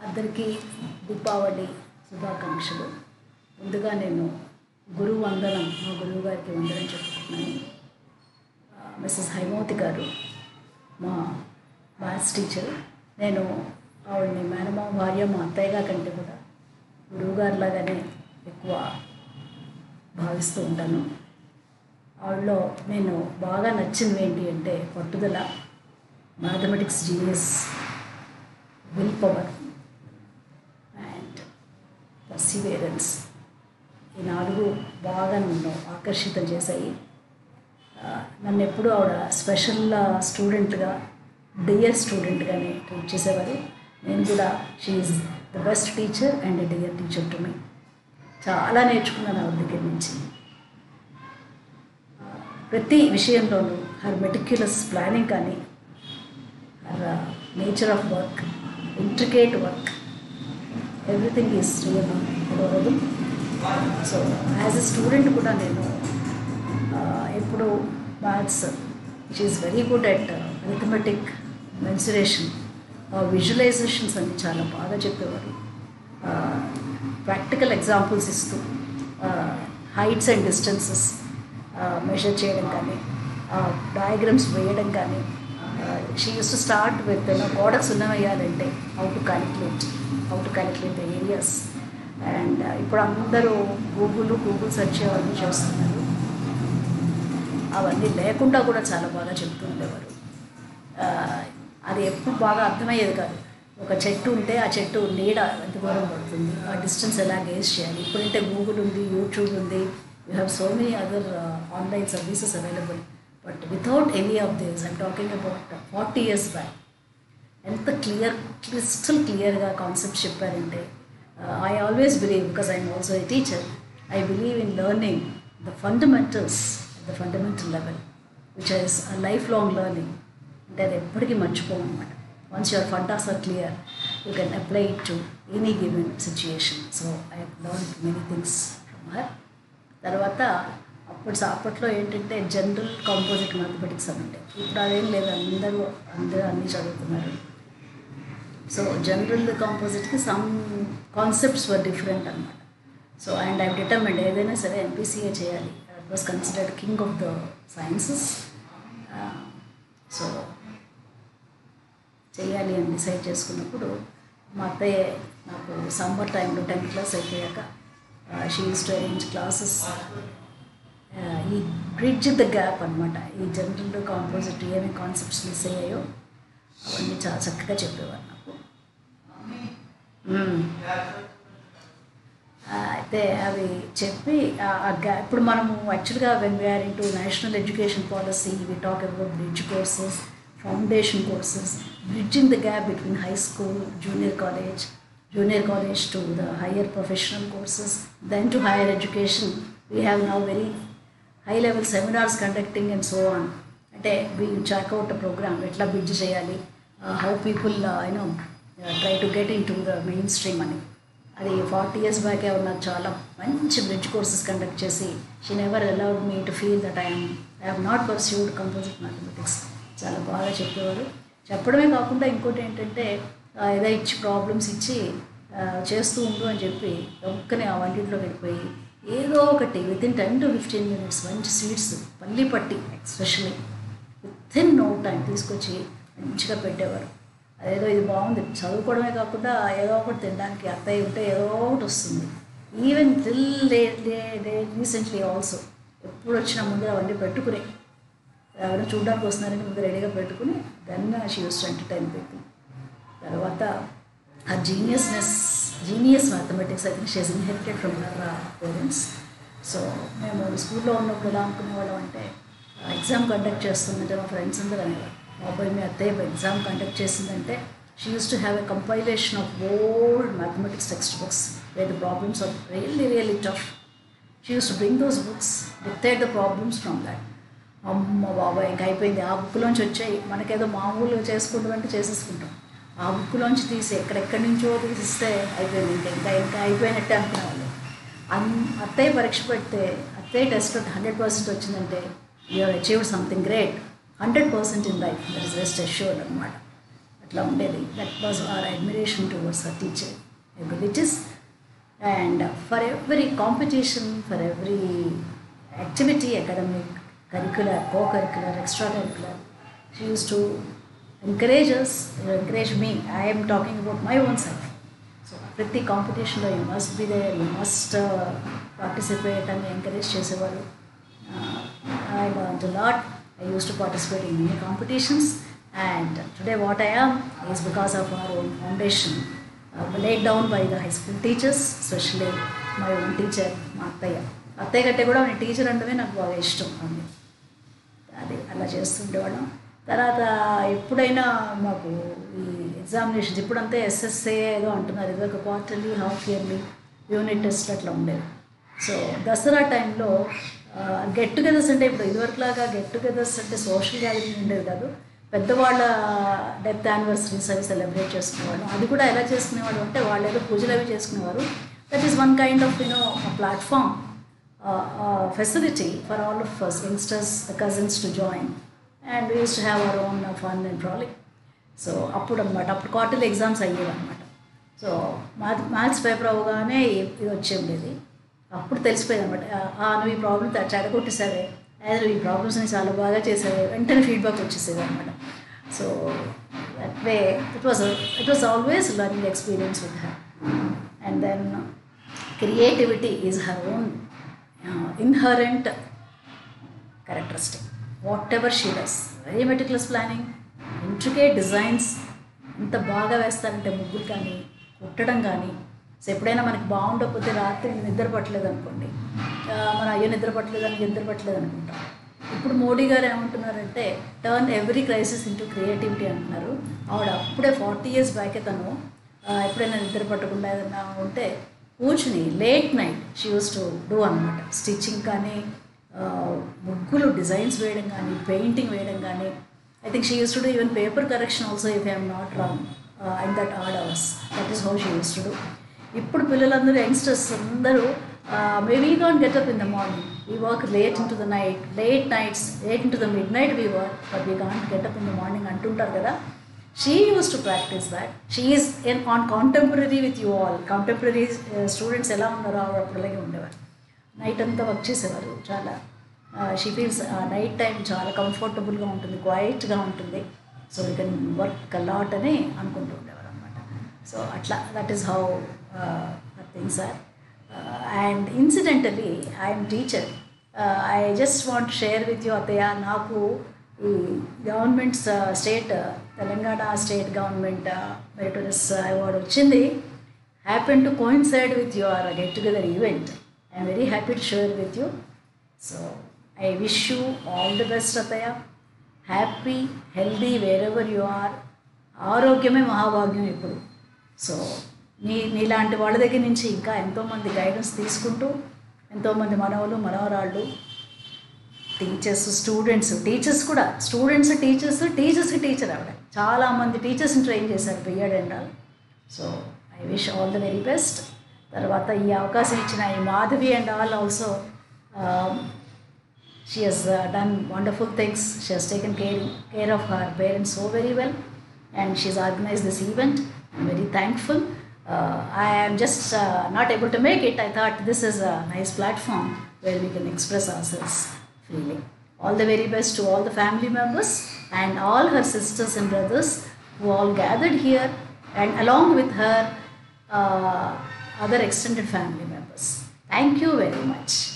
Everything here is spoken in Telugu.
అందరికీ దీపావళి శుభాకాంక్షలు ముందుగా నేను గురువు వందనం మా గురువు గారికి వందనం చెప్పుకుంటున్నాను మిస్సెస్ హైమవతి గారు మా మ్యాథ్స్ టీచర్ నేను ఆవిడని మేనమామ భార్య మా అత్తయ్యగా కంటే కూడా గురువు లాగానే ఎక్కువ భావిస్తూ ఉంటాను ఆవిడలో నేను బాగా నచ్చింది ఏంటి అంటే పట్టుదల mathematics genius will power and perseverance ఈ నాలుగు బాగా నన్ను ఆకర్షితం చేశాయి ఆ, నన్ను ఎప్పుడూ ఆవిడ స్పెషల్ స్టూడెంట్గా డియర్ స్టూడెంట్గానే ట్రీట్ చేసేవారు నేను కూడా she the best teacher and dear teacher to me చాలా నేర్చుకున్నాను ఆవిడ దగ్గర నుంచి ఆ, ప్రతి విషయంలోనూ హర్ మెటిక్యులస్ ప్లానింగ్ కానీ her nature of work intricate work everything is real adorable so as a student కూడా నేను ఆ, ఎప్పుడు maths which is very good at arithmetic mensuration visualisations అన్ని చాలా బాగా చెప్పేవారు ప్రాక్టికల్ ఎగ్జాంపుల్స్ ఇస్తూ హైట్స్ అండ్ డిస్టెన్సెస్ మెషర్ చేయడం కానీ డయాగ్రామ్స్ వేయడం కానీ she use to start with గోడకు సున్నం వేయాలంటే how to calculate how to calculate the areas and ఇప్పుడు అందరూ గూగుల్ గూగుల్ సెర్చ్ అవన్నీ చేస్తున్నారు అవన్నీ లేకుండా కూడా చాలా బాగా చెప్తూ ఉండేవారు ఆ, అది ఎప్పుడు బాగా అర్థమయ్యేది కాదు ఒక చెట్టు ఉంటే ఆ చెట్టు నీడ ఎంత దూరం పడుతుంది ఆ డిస్టెన్స్ ఎలా గేస్ చేయాలి ఇప్పుడంటే గూగుల్ ఉంది యూట్యూబ్ ఉంది you have so many other online services available but without any of this I'm talking about forty years back ఎంత క్లియర్ క్రిస్టల్ క్లియర్గా కాన్సెప్ట్ చెప్పారంటే I always believe because I'm also a teacher I believe in learning the fundamentals the fundamental level which is life long learning అంటే అది ఎప్పటికీ మర్చిపోమన్నమాట once your fundas are clear you can apply it to any given situation so I have learn many things from her తర్వాత అప్పుడు అప్పట్లో ఏంటంటే జనరల్ కాంపోజిట్ మ్యాథమెటిక్స్ అని ఉంటాయి ఇప్పుడు అదేం లేదు అందరూ అందరూ అన్నీ చదువుతున్నారు సో జనరల్ కాంపోజిట్కి సమ్ కాన్సెప్ట్స్ వర్ డిఫరెంట్ అనమాట సో అండ్ ఐ డిటర్మెండ్ ఏదైనా సరే ఎంపీసీఏ చేయాలి it was considered king of the sciences so చేయాలి అని డిసైడ్ చేసుకున్నప్పుడు మా అత్తయ్య నాకు సమ్మర్ టైంలో టెన్త్ క్లాస్ అయిపోయాక she use to arrange classes ఈ బ్రిడ్జ్ ద గ్యాప్ అనమాట ఈ జనరల్ కాంపోజిట్ ఏమేమి కాన్సెప్ట్స్ మిస్ అయ్యాయో అవన్నీ చాలా చక్కగా చెప్పేవారు నాకు మ్మ్. ఆ, అయితే అవి చెప్పి ఆ- ఆ గ్యా ఇప్పుడు మనము యాక్చువల్గా when we are into national education policy we talk about bridge courses foundation courses bridging the gap between high school junior college junior college to the higher professional courses then to higher education we have now very high level seminars conducting and so on అంటే వీ చాక్అవుట్ ప్రోగ్రామ్ ఎట్లా బ్రిడ్జ్ చేయాలి how people you know try to get into the mainstream అని అది ఫార్టీ ఇయర్స్ బ్యాకే నాకు చాలా మంచి బ్రిడ్జ్ కోర్సెస్ కండక్ట్ చేసి she never allowed me to feel that I'm I have not pursued composite mathematics చాలా బాగా చెప్పేవారు చెప్పడమే కాకుండా ఇంకోటి ఏంటంటే ఆ, ఏదో ఇచ్చి ప్రాబ్లమ్స్ ఇచ్చి ఆ, చేస్తూ ఉండు అని చెప్పి ఒక్కనే ఆ వంటింట్లో వెళ్ళిపోయి ఏదో ఒకటి with in ten to fifteen minutes మంచి స్వీట్స్ పల్లి పట్టి especially with in no time తీసుకొచ్చి మంచిగా పెట్టేవారు అదేదో ఇది బాగుంది చదువుకోవడమే కాకుండా ఏదో ఒకటి తినడానికి అత్తయ్య ఉంటే ఏదో ఒకటి వస్తుంది even till day day day recently also ఎప్పుడు వచ్చినా ముందు అవన్నీ పెట్టుకుని ఎవరైనా చూడడానికి వస్తున్నారని ముందు రెడీగా పెట్టుకుని then she use to entertain people తర్వాత ఆ geniusness genius mathematics I think she's inherited from her parents so మేము స్కూల్లో ఉన్నప్పుడు ఎలా అనుకునేవాళ్ళం అంటే ఎగ్జామ్ కండక్ట్ చేస్తుందంటే మా ఫ్రెండ్స్ అందరూ అనేవారు మా అబ్బాయి మీ అత్తయ్య ఎగ్జామ్ కండక్ట్ చేసిందంటే she use to have a compilation of old mathematics text books where the problems are really really tough she use to bring those books dictate the problems from that అమ్మ బాబాయ్ ఇంకా అయిపోయింది ఆ బుక్లోంచి వచ్చాయి మనకేదో మామూలుగా చేసుకుంటామంటే చేసేసుకుంటాం ఆ బుక్లోంచి తీసి ఎక్కడెక్కడి నుంచో తీసిస్తే అయిపోయింది ఇంకా ఇంకా ఇంకా అయిపోయినట్టే అనుకునేవాళ్ళు అన్ అత్తయ్య పరీక్ష పెడితే అత్తయ్య టెస్ట్ హండ్రెడ్ పర్సెంట్ వచ్చిందంటే you have achieved something great hundred percent in life that is rest assured అనమాట అట్లా అట్లా ఉండేది that was our admiration towards our teacher abilities and for every competition for every activity academic curricular co curricular extra curricular she use to encourage us encourage me I'm talking about my own self so ప్రతి కాంపిటీషన్లో you must be there you must participate అని ఎంకరేజ్ చేసేవారు I want lot I used to participate in many competitions and today what I am is because of our own foundation laid down by the high school teachers, especially my own teacher, మా అత్తయ్య అత్తయ్య కంటే కూడా ఆమె టీచర్ అంటే నాకు బాగా ఇష్టం ఆమె అది అలా చేస్తుండేవాళ్ళం తర్వాత ఎప్పుడైనా మాకు ఈ ఎగ్జామినేషన్స్ ఇప్పుడంతా ఎస్ఎస్ఏ ఏదో అంటున్నారు ఇది ఒక quarterly half yearly unit test అట్లా ఉండేది సో దసరా టైంలో గెట్ టుగెదర్స్ అంటే ఇప్పుడు ఇదివరకులాగా గెట్ టుగెదర్స్ అంటే సోషల్ గ్యాదరింగ్ ఉండేది కాదు పెద్దవాళ్ళ డెత్ యానివర్సరీస్ అవి సెలబ్రేట్ చేసుకునేవాళ్ళు అది కూడా ఎలా చేసుకునేవాడు అంటే వాళ్ళు ఏదో పూజలు అవి చేసుకునేవారు that is one kind of you know platform facility for all of us youngsters cousins to join and used to have our own fun and ట్రాలీ సో అప్పుడు అనమాట అప్పుడు క్వార్టర్లీ ఎగ్జామ్స్ అయ్యేవి అనమాట సో మ్యాథ్ మ్యాథ్స్ పేపర్ అవగానే ఇది వచ్చేది అప్పుడు తెలిసిపోయింది అనమాట నువ్వు ఈ ప్రాబ్లమ్ చెడగొట్టేసావే అదే నువ్వు ఈ ప్రాబ్లమ్స్ని చాలా బాగా చేసావే వెంటనే ఫీడ్బ్యాక్ వచ్చేసేది అనమాట so that way it was it was always learning experience with her and then creativity is her own inherent characteristic whatever she does very meticulous planning intricate designs ఎంత బాగా వేస్తారంటే ముగ్గురు కానీ కుట్టడం కానీ సో ఎప్పుడైనా మనకి బాగుండకపోతే రాత్రి నిద్ర పట్టలేదు అనుకోండి మన అయ్యో నిద్ర పట్టలేదు అని నిద్ర పట్టలేదు అనుకుంటాం ఇప్పుడు మోడీ గారు ఏమంటున్నారంటే turn every crisis into creativity అంటున్నారు ఆవిడ అప్పుడే ఫార్టీ ఇయర్స్ బ్యాకే తను ఎప్పుడైనా నిద్ర పట్టకుండా ఏదైనా ఉంటే కూర్చుని late night she use to do అనమాట స్టిచ్చింగ్ కానీ ముగ్గులు డిజైన్స్ వేయడం కానీ పెయింటింగ్ వేయడం కానీ I think she use to do even paper correction also if I'm not wrong in that odd hours that is how she use to do ఇప్పుడు పిల్లలందరూ యంగ్స్టర్స్ అందరూ may we can't get up in the morning we work late into the night late nights late into the mid midnight we work but we can't get up in the morning అంటుంటారు కదా she use to practise that she is in on contemporary with you all contemporary students ఎలా ఉన్నారో ఆవిడ అప్పుడు అలాగే ఉండేవారు నైట్ అంతా వర్క్ చేసేవారు చాలా షీ ఫీల్స్ నైట్ టైం చాలా కంఫర్టబుల్గా ఉంటుంది క్వైట్గా ఉంటుంది so we can work lot అని అనుకుంటూ ఉండేవారు అనమాట సో అట్లా that is how things are and incidentally I'm teacher I just want share with you అత్తయ్య నాకు ఈ government state Telangana state government meritorious award వచ్చింది happen to coincide with your get together event I'm very happy to share with you so I wish you all the best అత్తయ్య happy healthy wherever you are ఆరోగ్యమే మహాభాగ్యం ఇప్పుడు సో నీ నీలాంటి వాళ్ళ దగ్గర నుంచి ఇంకా ఎంతోమంది గైడెన్స్ తీసుకుంటూ ఎంతోమంది మనవలు మనవరాళ్ళు టీచర్స్ స్టూడెంట్స్ టీచర్స్ కూడా స్టూడెంట్స్ టీచర్స్ టీచర్స్కి టీచర్ ఆవిడ చాలామంది టీచర్స్ని ట్రైన్ చేశారు BEd and all so I wish all the very best తర్వాత ఈ అవకాశం ఇచ్చిన ఈ Madhavi and all also she has done wonderful things she has taken care care of her parents so very well and she's organise this event I'm very thankful I am just uh, not able to make it. I thought this is a nice platform where we can express ourselves freely. All the very best to all the family members and all her sisters and brothers who all gathered here and along with her uh, other extended family members. Thank you very much.